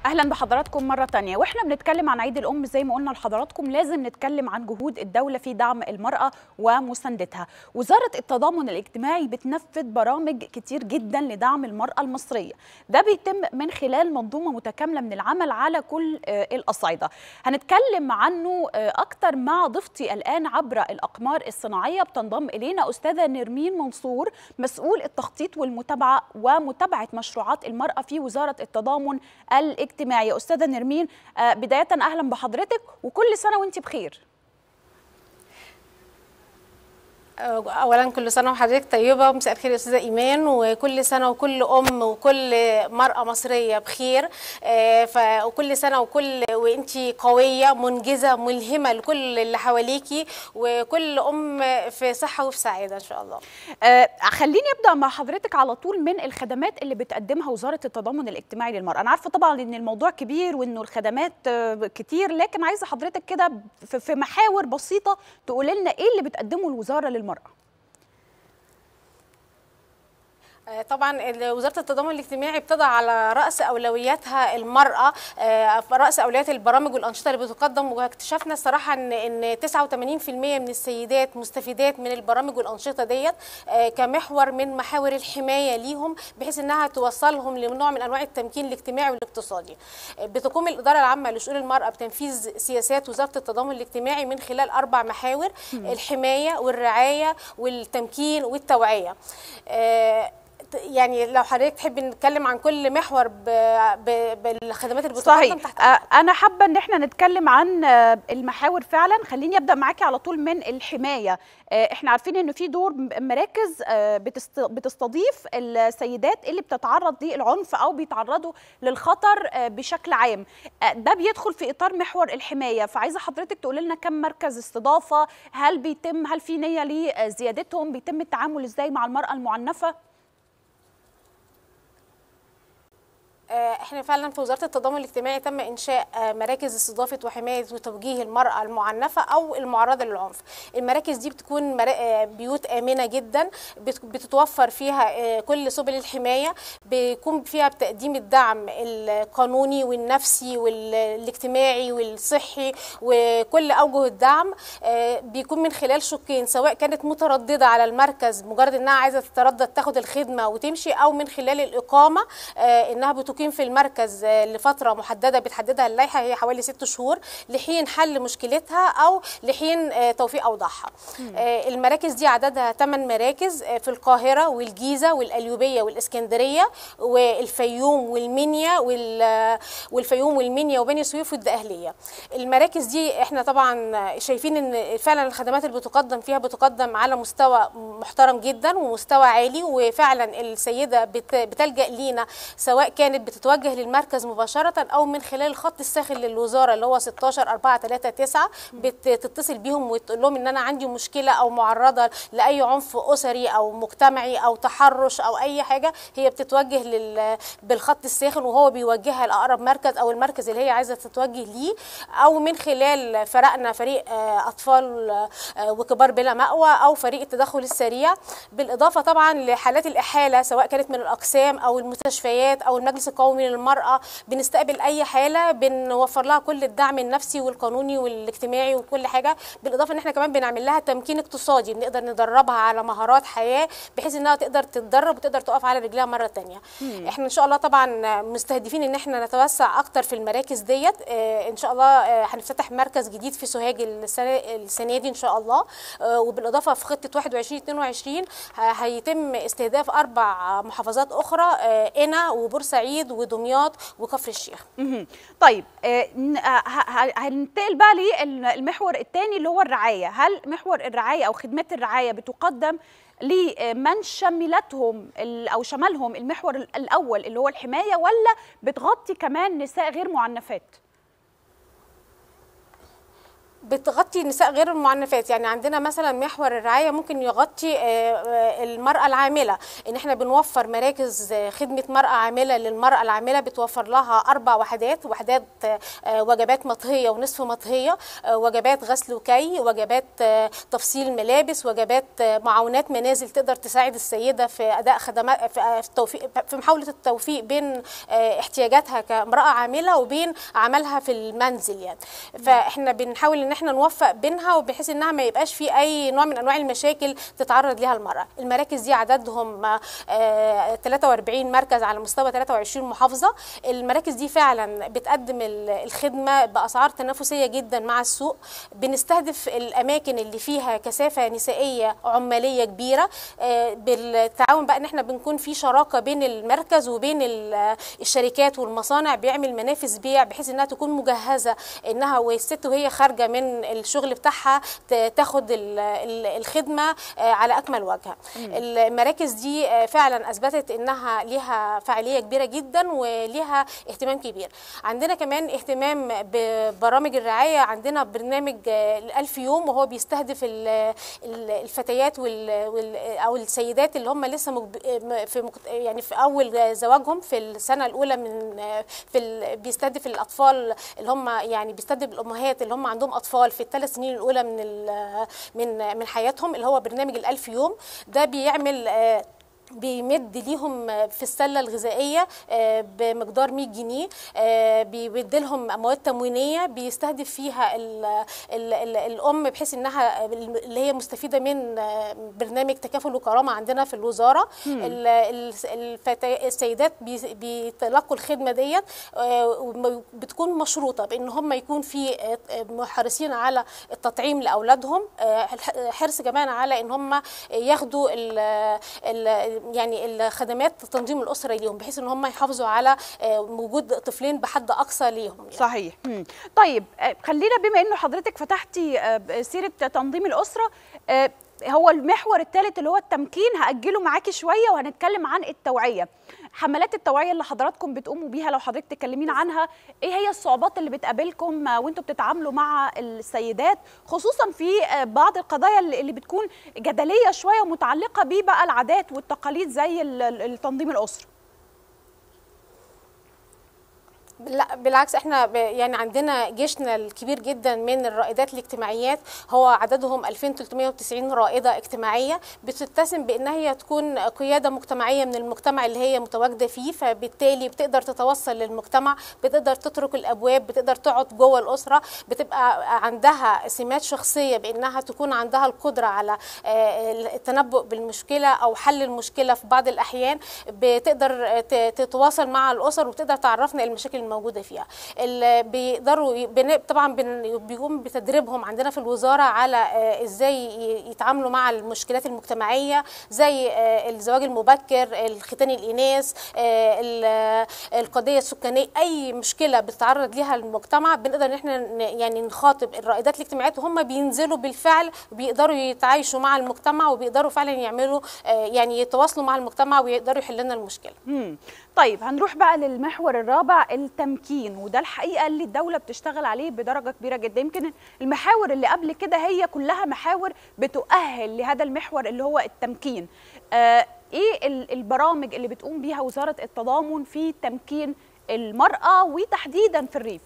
اهلا بحضراتكم مره تانية واحنا بنتكلم عن عيد الام زي ما قلنا لحضراتكم لازم نتكلم عن جهود الدوله في دعم المراه ومساندتها وزاره التضامن الاجتماعي بتنفذ برامج كتير جدا لدعم المراه المصريه ده بيتم من خلال منظومه متكامله من العمل على كل الاصعده هنتكلم عنه اكتر مع ضيفتي الان عبر الاقمار الصناعيه بتنضم الينا استاذه نرمين منصور مسؤول التخطيط والمتابعه ومتابعه مشروعات المراه في وزاره التضامن الاجتماعي استاذه نرمين بدايه اهلا بحضرتك وكل سنه وانت بخير اولا كل سنه وحضرتك طيبه مساء الخير يا استاذه ايمان وكل سنه وكل ام وكل مراه مصريه بخير وكل سنه وكل وانت قويه منجزه ملهمه لكل اللي حواليكي وكل ام في صحه وفي سعاده ان شاء الله خليني ابدا مع حضرتك على طول من الخدمات اللي بتقدمها وزاره التضامن الاجتماعي للمراه انا عارفه طبعا ان الموضوع كبير وانه الخدمات كتير لكن عايزه حضرتك كده في محاور بسيطه تقول لنا ايه اللي بتقدمه الوزاره للمراه طبعا وزاره التضامن الاجتماعي بتضع على راس اولوياتها المراه راس اولويات البرامج والانشطه اللي بتقدم واكتشفنا الصراحه ان ان 89% من السيدات مستفيدات من البرامج والانشطه ديت كمحور من محاور الحمايه ليهم بحيث انها توصلهم لنوع من انواع التمكين الاجتماعي والاقتصادي. بتقوم الاداره العامه لشؤون المراه بتنفيذ سياسات وزاره التضامن الاجتماعي من خلال اربع محاور الحمايه والرعايه والتمكين والتوعيه. يعني لو حضرتك تحبي نتكلم عن كل محور بالخدمات اللي بتقدم صحيح تحت انا حابه ان احنا نتكلم عن المحاور فعلا خليني ابدا معاكي على طول من الحمايه احنا عارفين انه في دور مراكز بتستضيف السيدات اللي بتتعرض للعنف او بيتعرضوا للخطر بشكل عام ده بيدخل في اطار محور الحمايه فعايزه حضرتك تقول لنا كم مركز استضافه هل بيتم هل في نيه لزيادتهم بيتم التعامل ازاي مع المراه المعنفه احنا فعلا في وزاره التضامن الاجتماعي تم انشاء مراكز استضافه وحمايه وتوجيه المراه المعنفه او المعرضه للعنف المراكز دي بتكون بيوت امنه جدا بتتوفر فيها كل سبل الحمايه بيكون فيها بتقديم الدعم القانوني والنفسي والاجتماعي والصحي وكل اوجه الدعم بيكون من خلال شقين سواء كانت متردده على المركز مجرد انها عايزه تتردد تاخد الخدمه وتمشي او من خلال الاقامه انها بتقيم في المركز لفتره محدده بتحددها اللائحه هي حوالي ست شهور لحين حل مشكلتها او لحين توفيق اوضاعها. المراكز دي عددها 8 مراكز في القاهره والجيزه والقليوبيه والاسكندريه والفيوم والمنيا والفيوم والمنيا وبني سويف والدقهليه. المراكز دي احنا طبعا شايفين ان فعلا الخدمات اللي بتقدم فيها بتقدم على مستوى محترم جدا ومستوى عالي وفعلا السيده بتلجا لينا سواء كانت بتتوجه للمركز مباشرة أو من خلال الخط الساخن للوزارة اللي هو 16 4 3 9 بتتصل بيهم وتقول لهم إن أنا عندي مشكلة أو معرضة لأي عنف أسري أو مجتمعي أو تحرش أو أي حاجة هي بتتوجه لل... بالخط الساخن وهو بيوجهها لأقرب مركز أو المركز اللي هي عايزة تتوجه ليه أو من خلال فرقنا فريق أطفال وكبار بلا مأوى أو فريق التدخل السريع بالإضافة طبعا لحالات الإحالة سواء كانت من الأقسام أو المستشفيات أو المجلس القومي للمرأة بنستقبل أي حالة بنوفر لها كل الدعم النفسي والقانوني والاجتماعي وكل حاجة بالإضافة إن إحنا كمان بنعمل لها تمكين اقتصادي بنقدر ندربها على مهارات حياة بحيث إنها تقدر تتدرب وتقدر تقف على رجلها مرة تانية مم. إحنا إن شاء الله طبعا مستهدفين إن إحنا نتوسع أكتر في المراكز ديت إن شاء الله هنفتتح مركز جديد في سوهاج السنة, السنة دي إن شاء الله وبالإضافة في خطة 21 22 هيتم استهداف أربع محافظات أخرى قنا وبورسعيد بورسعيد ودمياط وكفر الشيخ. طيب هننتقل بقى للمحور الثاني اللي هو الرعايه، هل محور الرعايه او خدمات الرعايه بتقدم لمن شملتهم او شملهم المحور الاول اللي هو الحمايه ولا بتغطي كمان نساء غير معنفات؟ بتغطي النساء غير المعنفات يعني عندنا مثلا محور الرعايه ممكن يغطي آه، آه، المراه العامله ان احنا بنوفر مراكز آه، خدمه مراه عامله للمراه العامله بتوفر لها اربع وحدات وحدات آه، آه، وجبات مطهيه ونصف مطهيه آه، وجبات غسل وكي وجبات آه، تفصيل ملابس وجبات آه، معاونات منازل تقدر تساعد السيده في اداء خدمات في آه، في التوفيق في محاوله التوفيق بين آه، احتياجاتها كامراه عامله وبين عملها في المنزل يعني فاحنا بنحاول ان احنا نوفق بينها وبحيث انها ما يبقاش في اي نوع من انواع المشاكل تتعرض ليها المراه المراكز دي عددهم آه، 43 مركز على مستوى 23 محافظه المراكز دي فعلا بتقدم ال- الخدمه باسعار تنافسيه جدا مع السوق بنستهدف الاماكن اللي فيها كثافه نسائيه عماليه كبيره آه، بالتعاون بقى ان احنا بنكون في شراكه بين المركز وبين ال- الشركات والمصانع بيعمل منافذ بيع بحيث انها تكون مجهزه انها والست وهي خارجه من الشغل بتاعها ت- تاخد ال- ال- الخدمه آه، على اكمل وجه المراكز دي آه، فعلا اثبتت انها ليها فعاليه كبيره جدا وليها اهتمام كبير عندنا كمان اهتمام ببرامج الرعايه عندنا برنامج آه، الألف يوم وهو بيستهدف ال- ال- الفتيات وال وال او السيدات اللي هم لسه مجب- م- في مكت- يعني في اول زواجهم في السنه الاولى من آه، في ال- بيستهدف الاطفال اللي هم يعني بيستهدف الامهات اللي هم عندهم اطفال في الثلاث سنين الاولى من ال- من من حياتهم اللي هو برنامج الألف يوم ده بيعمل آه، بيمد ليهم في السله الغذائيه آه، بمقدار 100 جنيه آه، بيدي لهم مواد تموينيه بيستهدف فيها ال ال ال الام بحيث انها اللي هي مستفيده من آه، برنامج تكافل وكرامه عندنا في الوزاره ال- ال- الفتي- السيدات بي- بيتلقوا الخدمه ديت آه، وم- بتكون مشروطه بان هم يكون في آه، محرصين على التطعيم لاولادهم آه، حرص كمان على ان هم ياخدوا ال ال يعني الخدمات تنظيم الاسره ليهم بحيث ان هم يحافظوا على آه، وجود طفلين بحد اقصى ليهم يعني. صحيح مم. طيب آه، خلينا بما انه حضرتك فتحتي آه، سيره تنظيم الاسره آه، هو المحور الثالث اللي هو التمكين هاجله معاكي شويه وهنتكلم عن التوعيه حملات التوعيه اللي حضراتكم بتقوموا بيها لو حضرتك تكلمينا عنها ايه هي الصعوبات اللي بتقابلكم آه، وانتوا بتتعاملوا مع السيدات خصوصا في آه، بعض القضايا اللي اللي بتكون جدليه شويه ومتعلقه بيه بقى العادات والتقاليد زي ال- ال- التنظيم الاسره لا بالعكس احنا ب- يعني عندنا جيشنا الكبير جدا من الرائدات الاجتماعيات هو عددهم 2390 رائده اجتماعيه بتتسم بانها هي تكون قياده مجتمعيه من المجتمع اللي هي متواجده فيه فبالتالي بتقدر تتوصل للمجتمع بتقدر تترك الابواب بتقدر تقعد جوه الاسره بتبقى عندها سمات شخصيه بانها تكون عندها القدره على آه، التنبؤ بالمشكله او حل المشكله في بعض الاحيان بتقدر ت- تتواصل مع الاسر وتقدر تعرفنا المشاكل الموجوده فيها ال- بيقدروا ي- بن- طبعا بن- بيقوم بتدريبهم عندنا في الوزاره على آه، ازاي ي- يتعاملوا مع المشكلات المجتمعيه زي آه، الزواج المبكر الختان الاناث آه، ال- القضيه السكانيه اي مشكله بتتعرض ليها المجتمع بنقدر ان احنا ن- يعني نخاطب الرائدات الاجتماعيات وهم بينزلوا بالفعل وبيقدروا يتعايشوا مع المجتمع وبيقدروا فعلا يعملوا آه، يعني يتواصلوا مع المجتمع ويقدروا يحلوا لنا المشكله مم. طيب هنروح بقى للمحور الرابع التمكين وده الحقيقه اللي الدوله بتشتغل عليه بدرجه كبيره جدا يمكن المحاور اللي قبل كده هي كلها محاور بتؤهل لهذا المحور اللي هو التمكين آه ايه ال- البرامج اللي بتقوم بيها وزاره التضامن في تمكين المراه وتحديدا في الريف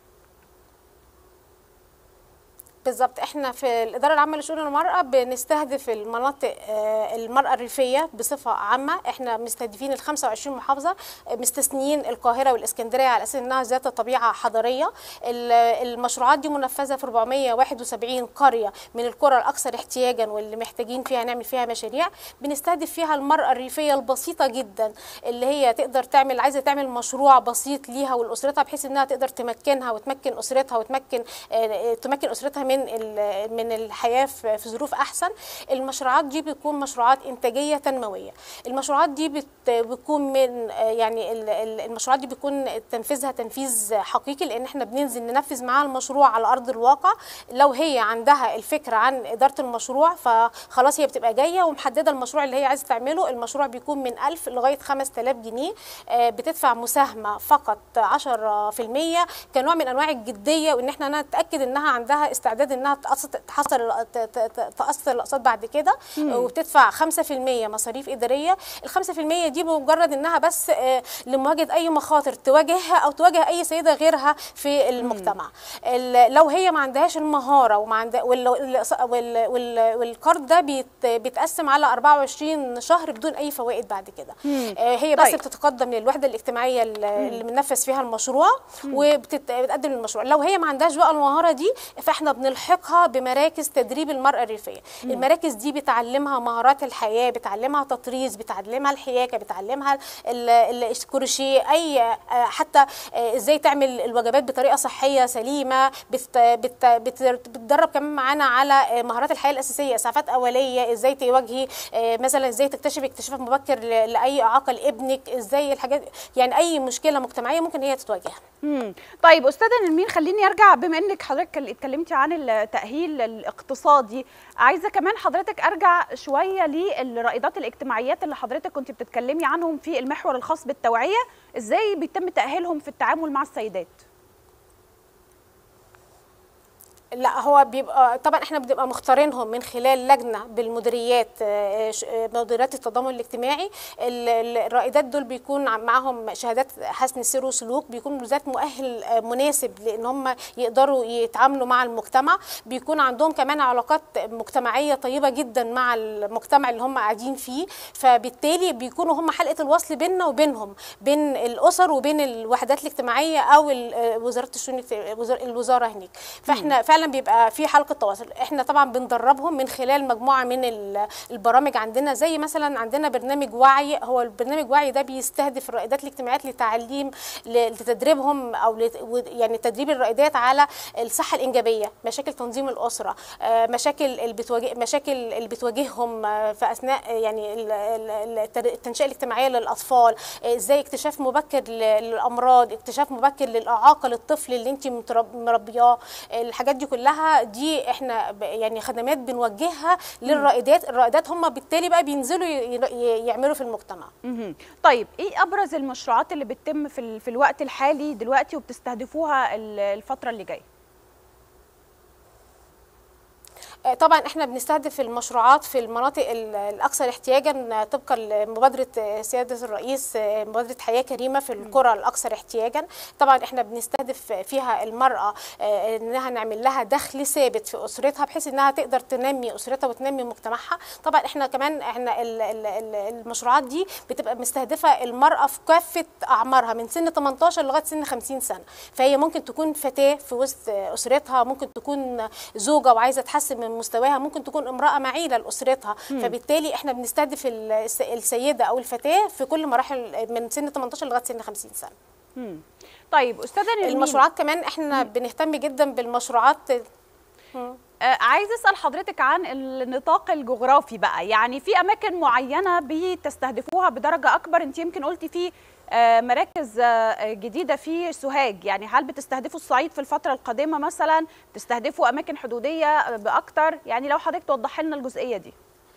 بالظبط احنا في الاداره العامه لشؤون المراه بنستهدف المناطق آه، المراه الريفيه بصفه عامه احنا مستهدفين ال 25 محافظه آه، مستثنيين القاهره والاسكندريه على اساس انها ذات طبيعه حضريه ال- المشروعات دي منفذه في 471 قريه من القرى الاكثر احتياجا واللي محتاجين فيها نعمل فيها مشاريع بنستهدف فيها المراه الريفيه البسيطه جدا اللي هي تقدر تعمل عايزه تعمل مشروع بسيط ليها ولاسرتها بحيث انها تقدر تمكنها وتمكن اسرتها وتمكن آه، تمكن اسرتها من ال- من الحياه في في ظروف احسن المشروعات دي بتكون مشروعات انتاجيه تنمويه المشروعات دي بت- بتكون من آه، يعني ال- ال- المشروعات دي بيكون تنفيذها تنفيذ حقيقي لان احنا بننزل ننفذ معاها المشروع على ارض الواقع لو هي عندها الفكره عن اداره المشروع فخلاص هي بتبقى جايه ومحدده المشروع اللي هي عايزه تعمله المشروع بيكون من 1000 لغايه 5000 جنيه آه، بتدفع مساهمه فقط 10% كنوع من انواع الجديه وان احنا نتاكد انها عندها استعداد استعداد انها تقسط تحصل ت- ت- ت- تقسط الاقساط بعد كده وبتدفع 5% مصاريف اداريه ال 5% دي بمجرد انها بس آه، لمواجهه اي مخاطر تواجهها او تواجه اي سيده غيرها في المجتمع ال- لو هي ما عندهاش المهاره وما عندها وال- وال- وال- وال- والقرض ده بيت- بيتقسم على 24 شهر بدون اي فوائد بعد كده آه، هي بس طيب. بتتقدم للوحده الاجتماعيه اللي اللي بننفذ فيها المشروع وبتقدم المشروع لو هي ما عندهاش بقى المهاره دي فاحنا بنلحقها بمراكز تدريب المراه الريفيه المراكز دي بتعلمها مهارات الحياه بتعلمها تطريز بتعلمها الحياكه بتعلمها ال- ال- الكروشيه اي آه، حتى آه، ازاي تعمل الوجبات بطريقه صحيه سليمه بت بت بت بتدرب كمان معانا على آه، مهارات الحياه الاساسيه اسعافات اوليه ازاي تواجهي آه، مثلا ازاي تكتشفي اكتشاف مبكر ل- لاي اعاقه لابنك ازاي الحاجات يعني اي مشكله مجتمعيه ممكن هي تتواجهها مم. طيب استاذه نرمين خليني ارجع بما انك حضرتك اللي اتكلمتي عن التاهيل الاقتصادي عايزه كمان حضرتك ارجع شويه للرائدات الاجتماعيات اللي حضرتك كنت بتتكلمي عنهم في المحور الخاص بالتوعيه ازاي بيتم تاهيلهم في التعامل مع السيدات لا هو بيبقى طبعا احنا بنبقى مختارينهم من خلال لجنه بالمديريات آه، ش- آه، مديريات التضامن الاجتماعي ال- ال- الرائدات دول بيكون عم- معاهم شهادات حسن سير وسلوك بيكون ذات مؤهل آه، مناسب لان هم يقدروا يتعاملوا مع المجتمع بيكون عندهم كمان علاقات مجتمعيه طيبه جدا مع المجتمع اللي هم قاعدين فيه فبالتالي بيكونوا هم حلقه الوصل بيننا وبينهم بين الاسر وبين الوحدات الاجتماعيه او ال- آه، وزاره الشؤون الاجت- وزار- الوزاره هناك فاحنا فعلا بيبقى في حلقه تواصل احنا طبعا بندربهم من خلال مجموعه من ال- البرامج عندنا زي مثلا عندنا برنامج وعي هو البرنامج وعي ده بيستهدف الرائدات الاجتماعيات لتعليم ل- لتدريبهم او لت- و- يعني تدريب الرائدات على الصحه الانجابيه مشاكل تنظيم الاسره آه، مشاكل اللي بتواجه مشاكل اللي بتواجههم آه، في اثناء آه، يعني ال- ال- التر- التنشئه الاجتماعيه للاطفال آه، ازاي اكتشاف مبكر ل- للامراض اكتشاف مبكر للاعاقه للطفل اللي انت مترب- مربياه الحاجات دي كلها دي احنا ب- يعني خدمات بنوجهها للرائدات الرائدات هم بالتالي بقى بينزلوا ي- ي- يعملوا في المجتمع مهم. طيب ايه ابرز المشروعات اللي بتتم في ال- في الوقت الحالي دلوقتي وبتستهدفوها ال- الفتره اللي جايه آه، طبعا احنا بنستهدف المشروعات في المناطق ال- الاكثر احتياجا آه، طبقا لمبادره آه، سياده الرئيس آه، مبادره حياه كريمه في القرى الاكثر احتياجا طبعا احنا بنستهدف فيها المراه آه، انها نعمل لها دخل ثابت في اسرتها بحيث انها تقدر تنمي اسرتها وتنمي مجتمعها طبعا احنا كمان احنا ال- ال- ال- المشروعات دي بتبقى مستهدفه المراه في كافه اعمارها من سن 18 لغايه سن 50 سنه فهي ممكن تكون فتاه في وسط اسرتها ممكن تكون زوجه وعايزه تحسن من مستواها ممكن تكون امراه معيله لاسرتها فبالتالي احنا بنستهدف ال- الس- السيده او الفتاه في كل مراحل من سن 18 لغايه سن 50 سنه مم. طيب استاذه نرمين المشروعات كمان احنا بنهتم جدا بالمشروعات آه، عايز اسال حضرتك عن النطاق الجغرافي بقى يعني في اماكن معينه بتستهدفوها بدرجه اكبر انت يمكن قلتي في آه، مراكز آه، جديده في سوهاج يعني هل بتستهدفوا الصعيد في الفتره القادمه مثلا تستهدفوا اماكن حدوديه باكتر يعني لو حضرتك توضحي لنا الجزئيه دي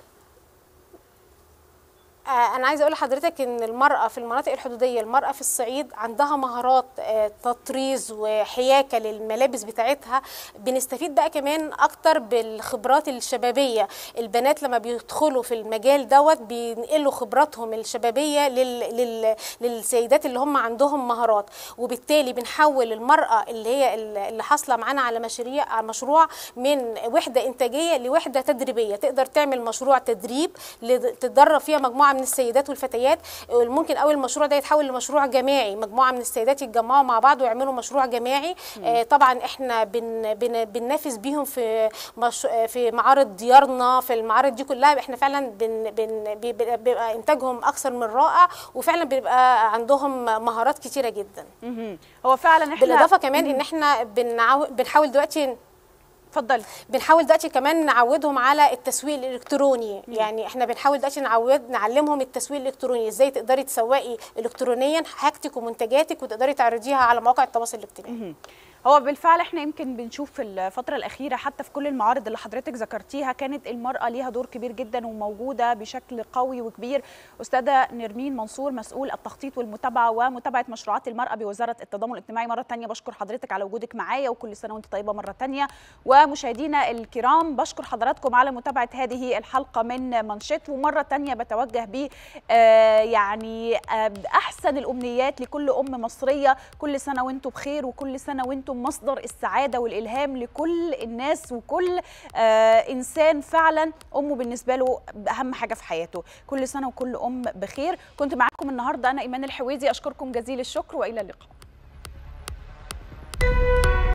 آه، انا عايزه اقول لحضرتك ان المراه في المناطق الحدوديه المراه في الصعيد عندها مهارات آه، تطريز وحياكه للملابس بتاعتها بنستفيد بقى كمان اكتر بالخبرات الشبابيه البنات لما بيدخلوا في المجال دوت بينقلوا خبراتهم الشبابيه لل... لل... للسيدات اللي هم عندهم مهارات وبالتالي بنحول المراه اللي هي اللي حاصله معانا على مشاريع على مشروع من وحده انتاجيه لوحده تدريبيه تقدر تعمل مشروع تدريب لد- تتدرب فيها مجموعه من السيدات والفتيات ممكن اول المشروع ده يتحول لمشروع جماعي مجموعه من السيدات يتجمعوا مع بعض ويعملوا مشروع جماعي آه طبعا احنا بن بن بننافس بيهم في مش في معارض ديارنا في المعارض دي كلها احنا فعلا بن بن بيبقى بيبقى انتاجهم اكثر من رائع وفعلا بيبقى عندهم مهارات كتيره جدا مهم. هو فعلا احنا بالاضافه كمان ان احنا بنعو... بنحاول دلوقتي اتفضلي بنحاول دلوقتي كمان نعودهم على التسويق الالكتروني يعني احنا بنحاول دلوقتي نعود نعلمهم التسويق الالكتروني ازاي تقدري تسوقي الكترونيا حاجتك ومنتجاتك وتقدري تعرضيها على مواقع التواصل الاجتماعي هو بالفعل احنا يمكن بنشوف في الفترة الأخيرة حتى في كل المعارض اللي حضرتك ذكرتيها كانت المرأة ليها دور كبير جدا وموجودة بشكل قوي وكبير أستاذة نرمين منصور مسؤول التخطيط والمتابعة ومتابعة مشروعات المرأة بوزارة التضامن الاجتماعي مرة تانية بشكر حضرتك على وجودك معايا وكل سنة وانت طيبة مرة تانية ومشاهدينا الكرام بشكر حضراتكم على متابعة هذه الحلقة من منشط ومرة تانية بتوجه ب آه يعني آه أحسن الأمنيات لكل أم مصرية كل سنة وانتم بخير وكل سنة وانتم مصدر السعادة والإلهام لكل الناس وكل آه إنسان فعلا أمه بالنسبة له أهم حاجة في حياته كل سنة وكل أم بخير كنت معاكم النهاردة أنا إيمان الحويزي أشكركم جزيل الشكر وإلى اللقاء